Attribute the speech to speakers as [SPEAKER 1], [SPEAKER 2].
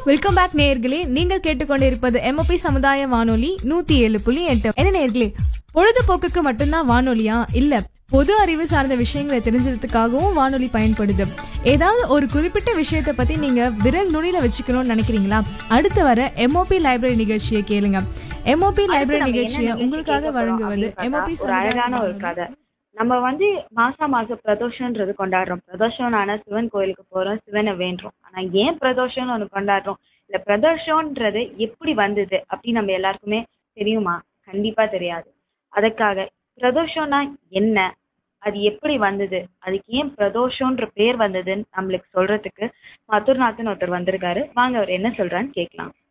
[SPEAKER 1] welcome back நேயர்களே நீங்கள் கேட்டுக்கொண்டிருப்பது எம்ஓபி சமுதாய வானொலி நூத்தி ஏழு புள்ளி எட்டு என்ன நேயர்களே பொழுதுபோக்குக்கு மட்டும்தான் வானொலியா இல்ல பொது அறிவு சார்ந்த விஷயங்களை தெரிஞ்சுக்கிறதுக்காகவும் வானொலி பயன்படுது ஏதாவது ஒரு குறிப்பிட்ட விஷயத்தை பத்தி நீங்க விரல் நுனியில வச்சுக்கணும்னு நினைக்கிறீங்களா அடுத்து வர எம்ஓபி லைப்ரரி நிகழ்ச்சியை கேளுங்க எம்ஓபி லைப்ரரி
[SPEAKER 2] நம்ம என்ன
[SPEAKER 1] நிகழ்ச்சியை
[SPEAKER 2] நிகழ்ச்சி
[SPEAKER 1] உங்களுக்காக
[SPEAKER 2] கேட்க போறோம்
[SPEAKER 1] வழங்குவது
[SPEAKER 2] அப்படின்னு
[SPEAKER 1] எம்ஓபி
[SPEAKER 2] பார்த்தா, ஒரு அழகான ஒரு கதை நம்ம வந்து மாசா மாசம் பிரதோஷம்ன்றது கொண்டாடுறோம் பிரதோஷம்னான சிவன் கோயிலுக்கு போறோம் சிவனை வேண்டுறோம் ஆனா ஏன் பிரதோஷம்னு ஒண்ணு கொண்டாடுறோம் இல்ல பிரதோஷம்ன்றது எப்படி வந்தது அப்படின்னு நம்ம எல்லாருக்குமே தெரியுமா கண்டிப்பா தெரியாது அதுக்காக பிரதோஷம்னா என்ன அது எப்படி வந்தது அதுக்கு ஏன் பிரதோஷம்ன்ற பேர் வந்ததுன்னு நம்மளுக்கு சொல்றதுக்கு மதுர்நாத்னு ஒருத்தர் வந்திருக்காரு வாங்க அவர் என்ன சொல்றான்னு கேட்கலாம்